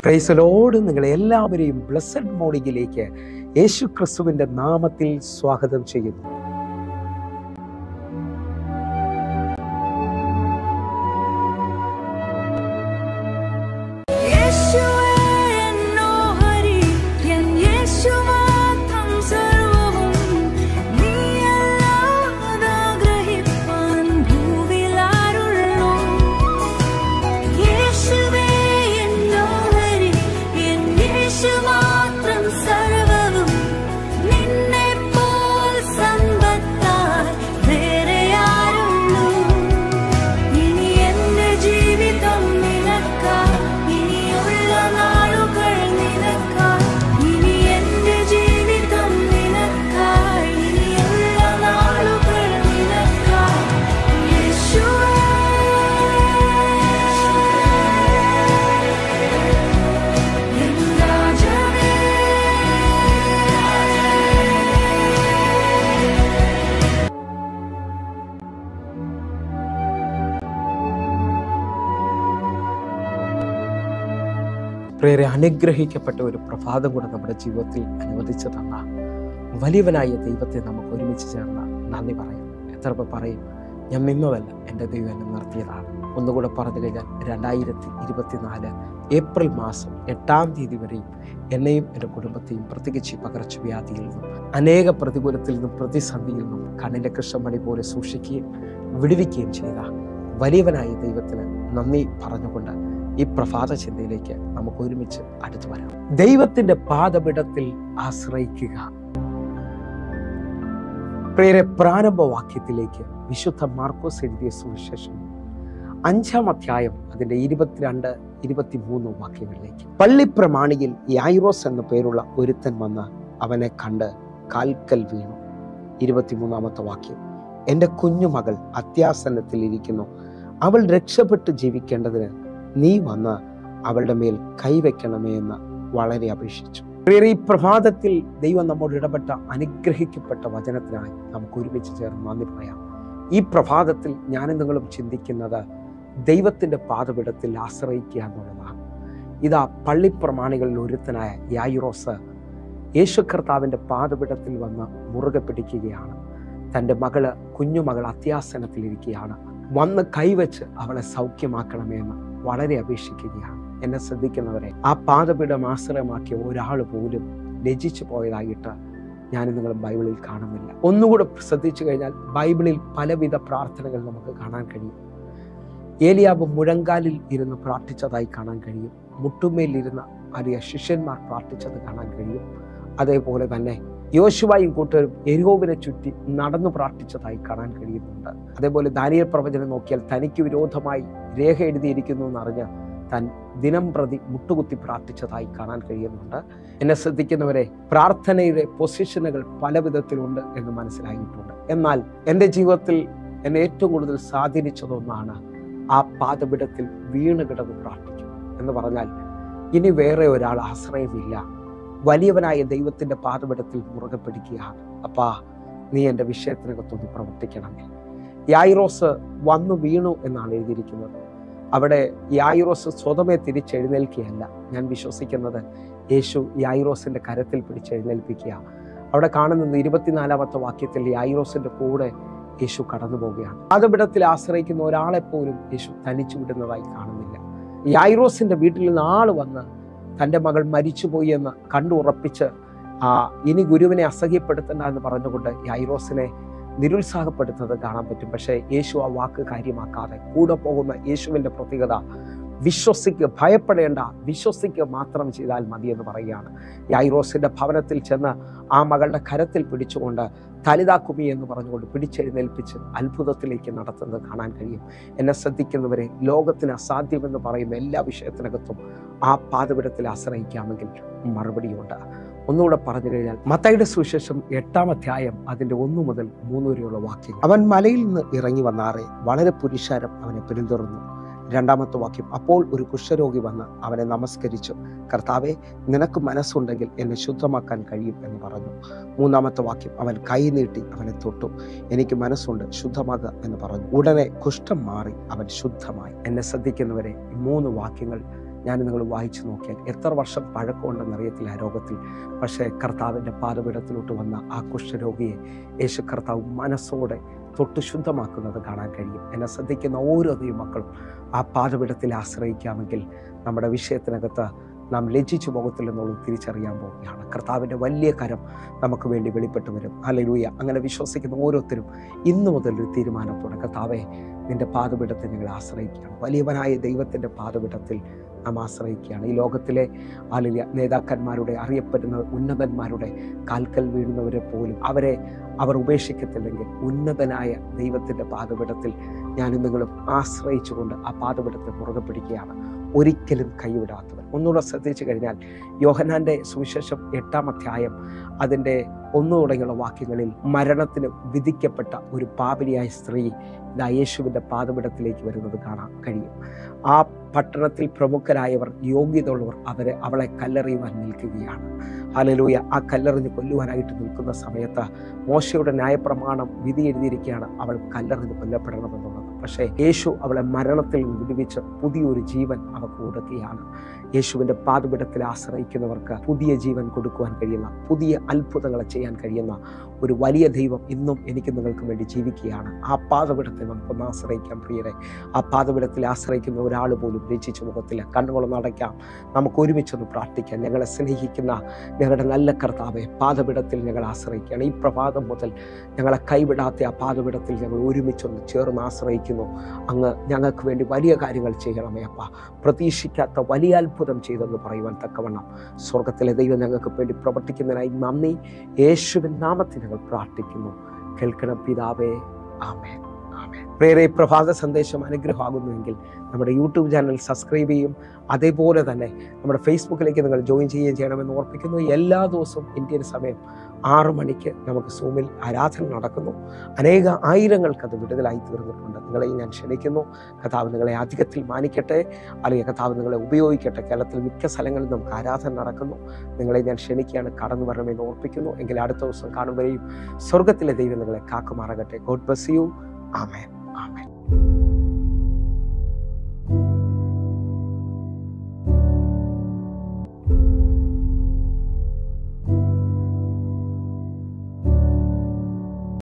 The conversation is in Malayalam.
പ്രൈസലോട് നിങ്ങളെ എല്ലാവരെയും ബ്ലസ്സഡ് മോർണിംഗിലേക്ക് യേശു ക്രിസ്തുവിൻ്റെ നാമത്തിൽ സ്വാഗതം ചെയ്യുന്നു യേശുവേ എന്നോഹരി എൻ യേശുമാത്രം സർവവും നീയല്ലാതാഗ്രഹിപ്പാൻ ഭൂവിലാരുള്ളൂ യേശുവേ എന്നോഹരി എൻ യേശുമാത്രം സർവവും നിന്നെപ്പോൽ സമ്പത്താൽ വേറെ ആരുള്ളൂ ഇനി എന്റെ ജീവിതം നിനക്കാ ഇനിയുള്ള നാളുകൾ നിനക്കാ ഇനി എന്റെ ജീവിതം നിനക്കാ ഇനിയുള്ള നാളുകൾ നിനക്കാ യേശുവേ എൻ രാജനേ പ്രിയരെ അനുഗ്രഹിക്കപ്പെട്ട ഒരു പ്രഭാതം കൂടെ നമ്മുടെ ജീവിതത്തിൽ അനുവദിച്ചു തന്ന വലിയവനായ ദൈവത്തെ നമുക്ക് ഒരുമിച്ച് ചേർന്ന് നന്ദി പറയാം എത്ര പേർ പറയും ഞാൻ നിന്നതല്ല എൻ്റെ ദൈവം എന്നെ നിർത്തിയതാണ് ഒന്നുകൂടെ പറഞ്ഞു കഴിഞ്ഞാൽ രണ്ടായിരത്തി ഇരുപത്തിനാല് ഏപ്രിൽ മാസം എട്ടാം തീയതി വരെയും എന്നെയും എൻ്റെ കുടുംബത്തെയും പ്രത്യേകിച്ച് ഈ പകർച്ചവ്യാധിയിൽ നിന്നും അനേക പ്രതികൂലത്തിൽ നിന്നും പ്രതിസന്ധിയിൽ നിന്നും കണ്ണിൻ്റെ കൃഷ്ണമണി പോലെ സൂക്ഷിക്കുകയും വിടുവിക്കുകയും ചെയ്ത വലിയവനായ ദൈവത്തിന് നന്ദി പറഞ്ഞുകൊണ്ട് ഈ പ്രഭാത ചിന്തയിലേക്ക് നമുക്ക് ഒരുമിച്ച് അടുത്തു വരാം ദൈവത്തിന്റെ പാദപിടത്തിൽ ആശ്രയിക്കുക പ്രിയരെ പ്രാരംഭ വാക്യത്തിലേക്ക് വിശുദ്ധ മാർക്കോസ് എഴുതിയ സുവിശേഷം അഞ്ചാം അധ്യായം അതിന്റെ ഇരുപത്തിരണ്ട് ഇരുപത്തിമൂന്ന് വാക്യങ്ങളിലേക്ക് പള്ളിപ്രമാണിയിൽ യായിറോസ് എന്ന പേരുള്ള ഒരുത്തൻ വന്ന് അവനെ കണ്ട് കാൽക്കൽ വീണു ഇരുപത്തിമൂന്നാമത്തെ വാക്യം എൻ്റെ കുഞ്ഞുമകൾ അത്യാസന്നത്തിൽ ഇരിക്കുന്നു അവൾ രക്ഷപ്പെട്ട് ജീവിക്കേണ്ടതിന് നീ വന്ന് അവളുടെ മേൽ കൈവയ്ക്കണമേ എന്ന് വളരെ അപേക്ഷിച്ചു പ്രിയരെ, ഈ പ്രഭാതത്തിൽ ദൈവം നമ്മോട് ഇടപെട്ട അനുഗ്രഹിക്കപ്പെട്ട വചനത്തിനായി നമുക്ക് ഒരുമിച്ച് ചേർന്ന് നന്ദി പറയാം ഈ പ്രഭാതത്തിൽ ഞാനും നിങ്ങളും ചിന്തിക്കുന്നത് ദൈവത്തിന്റെ പാതപിടത്തിൽ ആശ്രയിക്കുക എന്നുള്ളതാണ് ഇതാ പള്ളിപ്രമാണികളിൽ ഒരുത്തനായ യായുറോസ് യേശു കർത്താവിന്റെ പാതപിടത്തിൽ വന്ന് മുറുകെ പിടിക്കുകയാണ് തൻ്റെ മകള് കുഞ്ഞുമകൾ അത്യാസനത്തിലിരിക്കുകയാണ് വന്ന് കൈവച്ച് അവളെ സൗഖ്യമാക്കണമേ എന്ന് വളരെ അപേക്ഷിക്കുകയാണ് എന്നെ ശ്രദ്ധിക്കുന്നവരെ ആ പാദപീഠം ആശ്രയമാക്കിയ ഒരാൾ പോലും ലജിച്ചു പോയതായിട്ട് ഞാൻ നിങ്ങൾ ബൈബിളിൽ കാണുന്നില്ല ഒന്നുകൂടെ ശ്രദ്ധിച്ചു കഴിഞ്ഞാൽ ബൈബിളിൽ പലവിധ പ്രാർത്ഥനകൾ നമുക്ക് കാണാൻ കഴിയും ഏലിയാബ് മുഴങ്കാലിൽ ഇരുന്ന് പ്രാർത്ഥിച്ചതായി കാണാൻ കഴിയും മുട്ടുമേൽ ഇരുന്ന അറിയ ശിഷ്യന്മാർ പ്രാർത്ഥിച്ചത് കാണാൻ കഴിയും അതേപോലെ തന്നെ യോശുവായും കൂട്ടരും എരിഹോവിനെ ചുറ്റി നടന്നു പ്രാർത്ഥിച്ചതായി കാണാൻ കഴിയുന്നുണ്ട് അതേപോലെ ദാനിയൽ പ്രവചനം നോക്കിയാൽ തനിക്ക് വിരോധമായി രേഖ എഴുതിയിരിക്കുന്നു എന്നറിഞ്ഞ് താൻ ദിനം പ്രതി മുട്ടുകുത്തി പ്രാർത്ഥിച്ചതായി കാണാൻ കഴിയുന്നുണ്ട് എന്നെ ശ്രദ്ധിക്കുന്നവരെ പ്രാർത്ഥനയുടെ പൊസിഷനുകൾ പല വിധത്തിലുണ്ട് എന്ന് മനസ്സിലായിട്ടുണ്ട് എന്നാൽ എൻ്റെ ജീവിതത്തിൽ എന്നെ ഏറ്റവും കൂടുതൽ സ്വാധീനിച്ചതൊന്നാണ് ആ പാദപിടത്തിൽ വീണ് കിടന്ന് പ്രാർത്ഥിക്കും എന്ന് പറഞ്ഞാൽ ഇനി വേറെ ഒരാൾ ആശ്രയമില്ല വലിയവനായ ദൈവത്തിന്റെ പാദപിടത്തിൽ മുറുകെ പിടിക്കുകയാണ് അപ്പാ നീ എൻ്റെ വിഷയത്തിനകത്തൊന്ന് പ്രവർത്തിക്കണമേ യായിറോസ് വന്നു വീണു എന്നാണ് എഴുതിയിരിക്കുന്നത് അവിടെ യായിറോസ് സ്വതമേ തിരിച്ചെഴുന്നേൽക്കുകയല്ല ഞാൻ വിശ്വസിക്കുന്നത് യേശു യായിറോസിന്റെ കരത്തിൽ പിടിച്ചെഴുന്നേൽപ്പിക്കുക അവിടെ കാണുന്നത് ഇരുപത്തിനാലാമത്തെ വാക്യത്തിൽ യായിറോസിന്റെ കൂടെ യേശു കടന്നു പോവുകയാണ് പാദപിടത്തിൽ ആശ്രയിക്കുന്ന ഒരാളെ പോലും യേശു തനിച്ചു വിടുന്നതായി കാണുന്നില്ല യായിറോസിന്റെ വീട്ടിൽ നിന്ന് ആള് വന്ന് തൻ്റെ മകൾ മരിച്ചുപോയി എന്ന് കണ്ടു ഉറപ്പിച്ച് ആ ഇനി ഗുരുവിനെ അസഹ്യപ്പെടുത്തണ്ട എന്ന് പറഞ്ഞുകൊണ്ട് യായിറോസിനെ നിരുത്സാഹപ്പെടുത്തുന്നത് കാണാൻ പറ്റും പക്ഷേ യേശു ആ വാക്ക് കാര്യമാക്കാതെ കൂടെ പോകുന്ന യേശുവിൻ്റെ പ്രത്യേകത വിശ്വസിക്കുക ഭയപ്പെടേണ്ട വിശ്വസിക്കുക മാത്രം ചെയ്താൽ മതി എന്ന് പറയുകയാണ് യായിറോസിന്റെ ഭവനത്തിൽ ചെന്ന് ആ മകളുടെ കരത്തിൽ പിടിച്ചുകൊണ്ട് തലിതാക്കുമി എന്ന് പറഞ്ഞുകൊണ്ട് പിടിച്ചെഴുന്നേൽപ്പിച്ച് അത്ഭുതത്തിലേക്ക് നടത്തുന്നത് കാണാൻ കഴിയും എന്നെ ശ്രദ്ധിക്കുന്നവരെ ലോകത്തിന് അസാധ്യമെന്ന് പറയുന്ന എല്ലാ വിഷയത്തിനകത്തും ആ പാതപിടത്തിൽ ആശ്രയിക്കാമെങ്കിൽ മറുപടിയുണ്ട് ഒന്നുകൂടെ പറഞ്ഞു കഴിഞ്ഞാൽ മത്തയുടെ സുവിശേഷം എട്ടാം അധ്യായം അതിന്റെ ഒന്നു മുതൽ മൂന്ന് വരെയുള്ള വാക്യം അവൻ മലയിൽ നിന്ന് ഇറങ്ങി വന്നാറെ വളരെ പുരുഷാരം അവനെ പിന്തുടർന്നു രണ്ടാമത്തെ വാക്യം അപ്പോൾ ഒരു കുഷ്ഠരോഗി വന്ന് അവനെ നമസ്കരിച്ചു കർത്താവെ നിനക്ക് മനസ്സുണ്ടെങ്കിൽ എന്നെ ശുദ്ധമാക്കാൻ കഴിയും എന്ന് പറഞ്ഞു മൂന്നാമത്തെ വാക്യം അവൻ കൈ നീട്ടി അവനെ തൊട്ടു എനിക്ക് മനസ്സുണ്ട് ശുദ്ധമാകുക എന്ന് പറഞ്ഞു ഉടനെ കുഷ്ഠം മാറി അവൻ ശുദ്ധമായി എന്നെ ശ്രദ്ധിക്കുന്നവരെ ഈ മൂന്ന് വാക്യങ്ങൾ ഞാൻ നിങ്ങൾ വായിച്ചു നോക്കിയാൽ എത്ര വർഷം പഴക്കമുണ്ടെന്ന് അറിയത്തില്ല ആ രോഗത്തിൽ പക്ഷേ കർത്താവിൻ്റെ പാതപീഠത്തിലോട്ട് വന്ന ആ കുഷ്ഠരോഗിയെ യേശു കർത്താവ് മനസ്സോടെ തൊട്ട് ശുദ്ധമാക്കുന്നത് കാണാൻ കഴിയും എന്നെ ശ്രദ്ധിക്കുന്ന ഓരോ ദൈവമക്കളും ആ പാതപീഠത്തിൽ ആശ്രയിക്കാമെങ്കിൽ നമ്മുടെ വിഷയത്തിനകത്ത് നാം ലജ്ജിച്ചു പോകത്തില്ലെന്നുള്ളത് തിരിച്ചറിയാൻ പോവുകയാണ് കർത്താവിൻ്റെ വലിയ കരം നമുക്ക് വേണ്ടി വെളിപ്പെട്ട് വരും അല്ലേലൂയ അങ്ങനെ വിശ്വസിക്കുന്ന ഓരോരുത്തരും ഇന്നു മുതൽ ഒരു തീരുമാനത്തോടെ കർത്താവെ നിന്റെ പാതപീഠത്തിൽ ഞങ്ങൾ ആശ്രയിക്കുകയാണ് വലിയവനായ ദൈവത്തിൻ്റെ പാതപീഠത്തിൽ നാം ആശ്രയിക്കുകയാണ് ഈ ലോകത്തിലെ ആലിയ നേതാക്കന്മാരുടെ അറിയപ്പെടുന്ന ഉന്നതന്മാരുടെ കാൽക്കൽ വീഴുന്നവരെ പോലും അവരെ അവർ ഉപേക്ഷിക്കത്തില്ലെങ്കിൽ ഉന്നതനായ ദൈവത്തിൻ്റെ പാതപീഠത്തിൽ ഞാനും നിങ്ങളും ആശ്രയിച്ചുകൊണ്ട് ആ പാതപീഠത്തെ മുറുകെ പിടിക്കുകയാണ് ഒരിക്കലും കൈവിടാത്തവർ ഒന്നുകൂടെ ശ്രദ്ധിച്ചു കഴിഞ്ഞാൽ യോഹനാന്റെ സുവിശേഷം എട്ടാം അധ്യായം അതിൻ്റെ ഒന്നു തുടങ്ങിയുള്ള വാക്യങ്ങളിൽ മരണത്തിന് വിധിക്കപ്പെട്ട ഒരു പാപിനിയായ സ്ത്രീ ഇതാ യേശുവിൻ്റെ പാതപിടത്തിലേക്ക് വരുന്നത് കാണാൻ കഴിയും ആ പട്ടണത്തിൽ പ്രമുഖരായവർ യോഗ്യതയുള്ളവർ അവരെ അവളെ കല്ലെറിയുവാൻ നിൽക്കുകയാണ് ഹലലൂയ ആ കല്ലെറിഞ്ഞ് കൊല്ലുവാനായിട്ട് നിൽക്കുന്ന സമയത്ത് മോശയുടെ ന്യായപ്രമാണം വിധി എഴുതിയിരിക്കുകയാണ് അവൾ കല്ലെറിഞ്ഞ് കൊല്ലപ്പെടണമെന്നുള്ളത് പക്ഷേ യേശു അവളെ മരണത്തിൽ നിന്ന് വിടുവിച്ച് പുതിയൊരു ജീവൻ അവൾക്ക് കൊടുക്കുകയാണ് യേശുവിൻ്റെ പാതപിടത്തിൽ ആശ്രയിക്കുന്നവർക്ക് പുതിയ ജീവൻ കൊടുക്കുവാൻ കഴിയുന്ന പുതിയ അത്ഭുതങ്ങളെ ചെയ്യാൻ കഴിയുന്ന ഒരു വലിയ ദൈവം ഇന്നും എനിക്ക് നിങ്ങൾക്ക് വേണ്ടി ജീവിക്കുകയാണ് ആ പാതപിടത്തെ നമുക്കൊന്ന് ആശ്രയിക്കാം പ്രിയരെ ആ പാതപിടത്തിൽ ആശ്രയിക്കുന്ന ഒരാൾ പോലും രചിച്ച മുഖത്തില്ല കണ്ണുകളൊന്ന് അടയ്ക്കാം നമുക്ക് ഒരുമിച്ചൊന്ന് പ്രാർത്ഥിക്കാം ഞങ്ങളെ സ്നേഹിക്കുന്ന ഞങ്ങളുടെ നല്ല കർത്താവെ പാതപിടത്തിൽ ഞങ്ങൾ ആശ്രയിക്കുകയാണ് ഈ പ്രഭാതം മുതൽ ഞങ്ങളെ കൈവിടാത്ത ആ പാതപിടത്തിൽ ഞങ്ങൾ ഒരുമിച്ചൊന്ന് ചേർന്ന് ആശ്രയിക്കുന്നു അങ്ങ് ഞങ്ങൾക്ക് വേണ്ടി വലിയ കാര്യങ്ങൾ ചെയ്യണമേ അപ്പ പ്രതീക്ഷിക്കാത്ത വലിയ അത്ഭുതം ചെയ്തെന്ന് പറയുവാൻ തക്കവണ്ണം സ്വർഗത്തിലെ ദൈവം ഞങ്ങൾക്ക് വേണ്ടി പ്രവർത്തിക്കുന്നതിനായി നന്ദി യേശുവിൻ നാമത്തിൽ ഞങ്ങൾ പ്രാർത്ഥിക്കുന്നു കേൾക്കണം പിതാവേ ആമേൻ ആമേൻ പ്രേരെ പ്രഭാത സന്ദേശം അനുഗ്രഹമാകുന്നുവെങ്കിൽ നമ്മുടെ യൂട്യൂബ് ചാനൽ സബ്സ്ക്രൈബ് ചെയ്യും അതേപോലെ തന്നെ നമ്മുടെ ഫേസ്ബുക്കിലേക്ക് നിങ്ങൾ ജോയിൻ ചെയ്യുകയും ചെയ്യണമെന്ന് ഓർപ്പിക്കുന്നു എല്ലാ ദിവസവും ഇന്ത്യൻ സമയം ആറു മണിക്ക് നമുക്ക് സൂമിൽ ആരാധന നടക്കുന്നു അനേക ആയിരങ്ങൾക്ക് അത് വിടുതലായി തീർന്നിട്ടുണ്ട് നിങ്ങളെ ഞാൻ ക്ഷണിക്കുന്നു കഥാവ് നിങ്ങളെ അധികത്തിൽ മാനിക്കട്ടെ അല്ലെങ്കിൽ കഥാവ് നിങ്ങളെ ഉപയോഗിക്കട്ടെ കേരളത്തിൽ മിക്ക സ്ഥലങ്ങളിൽ നമുക്ക് ആരാധന നടക്കുന്നു നിങ്ങളെ ഞാൻ ക്ഷണിക്കുകയാണ് കടന്നു വരണമെന്ന് ഓർപ്പിക്കുന്നു എങ്കിൽ അടുത്ത ദിവസം കാണുമ്പോഴേയും സ്വർഗത്തിലെ ദൈവം നിങ്ങളെ കാക്കുമാറാകട്ടെ God bless you amen amen